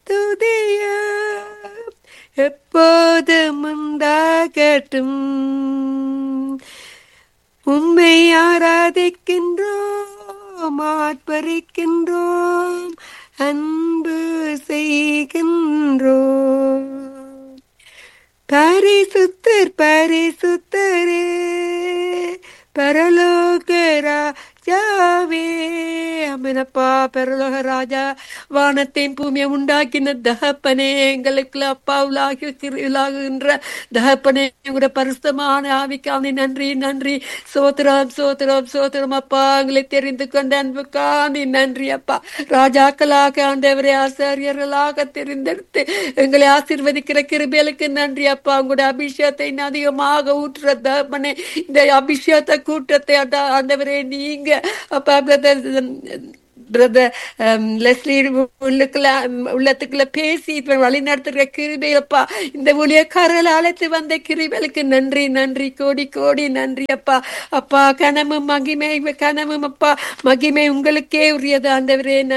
துதியா எப்போதும் உண்டாகட்டும் உம்மை ஆராதிக்கின்றோம் ஆர்ப்பரிக்கின்றோம் அன்பு செய்கின்றோம் பரிசுத்தர் பரிசுத்தரே பரலோக ராஜாவே அமனப்பா பரலோக ராஜா வானத்தையும் பூமியை உண்டாக்கின தகப்பனே எங்களுக்கு அப்பா உலாகி உலாகுகின்ற தகப்பனே உங்களுடைய பரிசுத்தமான ஆவிக்காண்டி நன்றி நன்றி சோத்திரம் சோத்திரம் சோத்திரம் அப்பா எங்களை தெரிந்து கொண்ட அன்புக்காண்டி நன்றி அப்பா ராஜாக்களாக ஆண்டவரே ஆசாரியர்களாக தெரிந்தெடுத்து எங்களை ஆசீர்வதிக்கிற கிருபேலுக்கு நன்றி அப்பா உங்களுடைய அபிஷேகத்தை இன்னும் அதிகமாக ஊற்றுற தகப்பனே இந்த அபிஷேகத்தை கூட்டத்தை ஆண்ட- ஆண்டவரே நீங்க அப்பா பிரதர் பிரதர் லெஸ்லி உள்ளுக்குள்ள உள்ளத்துக்குள்ள பேசி இப்ப வழி நடத்துகிற கிருபையப்பா இந்த ஊழியக்காரர்கள் அழைத்து வந்த கிருபைகளுக்கு நன்றி நன்றி கோடி கோடி நன்றி அப்பா அப்பா கனமும் மகிமை கனமும் அப்பா மகிமை உங்களுக்கே உரியது ஆண்டவரே